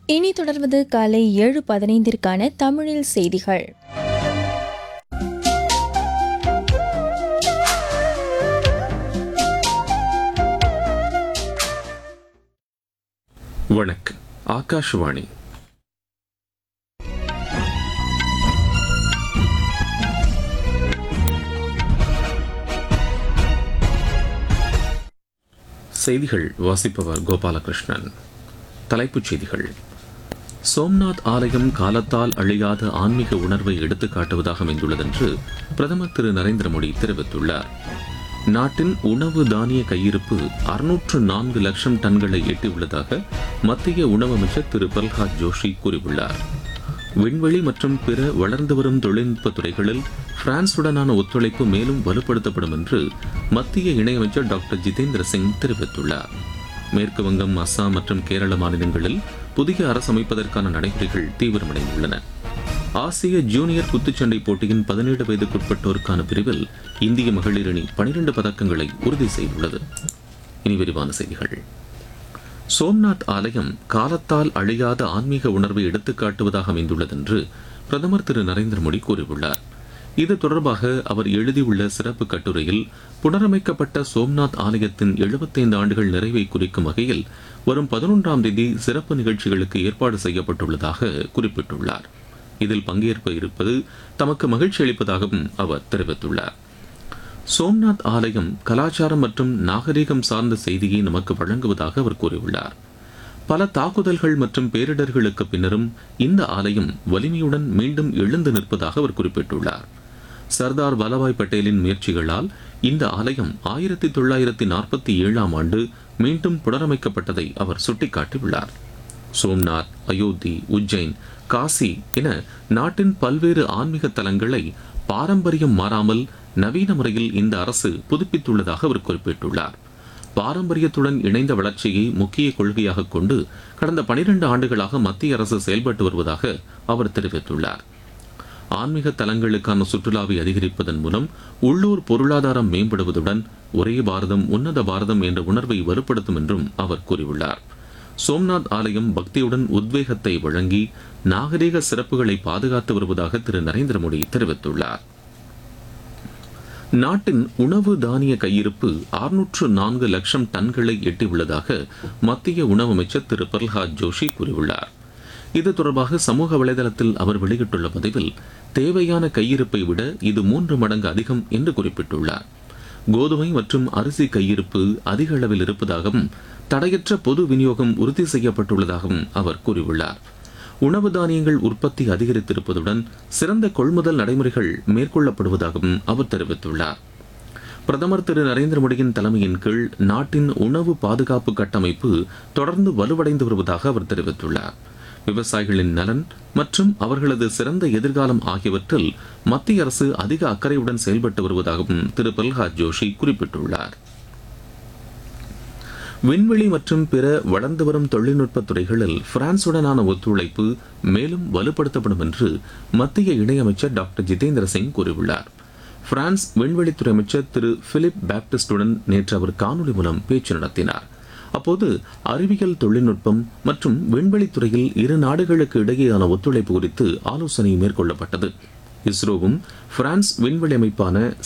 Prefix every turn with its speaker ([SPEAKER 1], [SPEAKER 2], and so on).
[SPEAKER 1] இனி தொடர்வது காலை ஏழு பதினைந்திற்கான தமிழில் செய்திகள்
[SPEAKER 2] வணக்கம் ஆகாஷவாணி செய்திகள் வாசிப்பவர் கோபாலகிருஷ்ணன் தலைப்புச் செய்திகள் சோம்நாத் ஆலயம் காலத்தால் அழியாத ஆன்மீக உணர்வை எடுத்துக்காட்டுவதாக அமைந்துள்ளதென்று பிரதமர் திரு நரேந்திர மோடி தெரிவித்துள்ளார் நாட்டின் உணவு தானிய கையிருப்பு அறுநூற்று நான்கு லட்சம் டன்களை எட்டியுள்ளதாக மத்திய உணவு அமைச்சர் திரு பிரல்ஹாத் ஜோஷி கூறியுள்ளார் விண்வெளி மற்றும் பிற வளர்ந்து வரும் தொழில்நுட்ப துறைகளில் பிரான்சுடனான ஒத்துழைப்பு மேலும் வலுப்படுத்தப்படும் என்று மத்திய இணையமைச்சர் டாக்டர் ஜிதேந்திர சிங் தெரிவித்துள்ளார் மேற்கு வங்கம் அஸ்ஸாம் மற்றும் கேரள மாநிலங்களில் புதிய அரசு அமைப்பதற்கான நடைமுறைகள் தீவிரமடைந்துள்ளன ஆசிய ஜூனியர் குத்துச்சண்டை போட்டியின் பதினேழு வயதுக்குட்பட்டோருக்கான பிரிவில் இந்திய மகளிர் அணி பனிரெண்டு பதக்கங்களை உறுதி செய்துள்ளது இனி விரிவான செய்திகள் சோம்நாத் ஆலயம் காலத்தால் அழியாத ஆன்மீக உணர்வை எடுத்துக்காட்டுவதாக அமைந்துள்ளதென்று பிரதமர் திரு நரேந்திர மோடி கூறியுள்ளார் இது தொடர்பாக அவர் எழுதியுள்ள சிறப்பு கட்டுரையில் புனரமைக்கப்பட்ட சோம்நாத் ஆலயத்தின் 75 ஆண்டுகள் நிறைவை குறிக்கும் வகையில் வரும் பதினொன்றாம் தேதி சிறப்பு நிகழ்ச்சிகளுக்கு ஏற்பாடு செய்யப்பட்டுள்ளதாக குறிப்பிட்டுள்ளார் இதில் பங்கேற்ப இருப்பது தமக்கு மகிழ்ச்சி அளிப்பதாகவும் அவர் தெரிவித்துள்ளார் சோம்நாத் ஆலயம் கலாச்சாரம் மற்றும் நாகரிகம் சார்ந்த செய்தியை நமக்கு வழங்குவதாக அவர் கூறியுள்ளார் பல தாக்குதல்கள் மற்றும் பேரிடர்களுக்கு பின்னரும் இந்த ஆலயம் வலிமையுடன் மீண்டும் எழுந்து நிற்பதாக அவர் குறிப்பிட்டுள்ளார் சர்தார் வல்லபாய் பட்டேலின் முயற்சிகளால் இந்த ஆலயம் ஆயிரத்தி தொள்ளாயிரத்தி நாற்பத்தி ஏழாம் ஆண்டு மீண்டும் புனரமைக்கப்பட்டதை அவர் சுட்டிக்காட்டியுள்ளார் சோம்நாத் அயோத்தி உஜ்ஜைன் காசி என நாட்டின் பல்வேறு ஆன்மீக தலங்களை பாரம்பரியம் மாறாமல் நவீன முறையில் இந்த அரசு புதுப்பித்துள்ளதாக அவர் குறிப்பிட்டுள்ளார் பாரம்பரியத்துடன் இணைந்த வளர்ச்சியை முக்கிய கொள்கையாக கொண்டு கடந்த பனிரெண்டு ஆண்டுகளாக மத்திய அரசு செயல்பட்டு வருவதாக அவர் தெரிவித்துள்ளார் ஆன்மீக தலங்களுக்கான சுற்றுலாவை அதிகரிப்பதன் மூலம் உள்ளூர் பொருளாதாரம் மேம்படுவதுடன் ஒரே பாரதம் உன்னத பாரதம் என்ற உணர்வை வலுப்படுத்தும் என்றும் அவர் கூறியுள்ளார் சோம்நாத் ஆலயம் பக்தியுடன் உத்வேகத்தை வழங்கி நாகரீக சிறப்புகளை பாதுகாத்து வருவதாக திரு நரேந்திர மோடி தெரிவித்துள்ளார் நாட்டின் உணவு தானிய கையிருப்பு அறுநூற்று நான்கு லட்சம் டன்களை எட்டியுள்ளதாக மத்திய உணவு அமைச்சர் திரு பிரல்ஹாத் ஜோஷி கூறியுள்ளார் இது தொடர்பாக சமூக வலைதளத்தில் அவர் வெளியிட்டுள்ள பதிவில் தேவையான கையிருப்பை விட இது மூன்று மடங்கு அதிகம் என்று குறிப்பிட்டுள்ளார் கோதுமை மற்றும் அரிசி கையிருப்பு அதிக அளவில் இருப்பதாகவும் தடையற்ற பொது விநியோகம் உறுதி செய்யப்பட்டுள்ளதாகவும் அவர் கூறியுள்ளார் உணவு தானியங்கள் உற்பத்தி அதிகரித்திருப்பதுடன் சிறந்த கொள்முதல் நடைமுறைகள் மேற்கொள்ளப்படுவதாகவும் அவர் தெரிவித்துள்ளார் பிரதமர் திரு நரேந்திர மோடியின் தலைமையின் கீழ் நாட்டின் உணவு பாதுகாப்பு கட்டமைப்பு தொடர்ந்து வலுவடைந்து வருவதாக அவர் தெரிவித்துள்ளார் விவசாயிகளின் நலன் மற்றும் அவர்களது சிறந்த எதிர்காலம் ஆகியவற்றில் மத்திய அரசு அதிக அக்கறையுடன் செயல்பட்டு வருவதாகவும் திரு பிரல்ஹாத் ஜோஷி குறிப்பிட்டுள்ளார் விண்வெளி மற்றும் பிற வளர்ந்து வரும் தொழில்நுட்ப துறைகளில் பிரான்சுடனான ஒத்துழைப்பு மேலும் வலுப்படுத்தப்படும் என்று மத்திய இணையமைச்சர் டாக்டர் ஜிதேந்திர சிங் கூறியுள்ளார் பிரான்ஸ் விண்வெளித்துறை அமைச்சர் திரு பிலிப் பாப்டிஸ்டுடன் நேற்று அவர் காணொலி மூலம் பேச்சு நடத்தினார் அப்போது அறிவியல் தொழில்நுட்பம் மற்றும் விண்வெளித்துறையில் இரு நாடுகளுக்கு இடையேயான ஒத்துழைப்பு குறித்து ஆலோசனை மேற்கொள்ளப்பட்டது இஸ்ரோவும் பிரான்ஸ் விண்வெளி அமைப்பான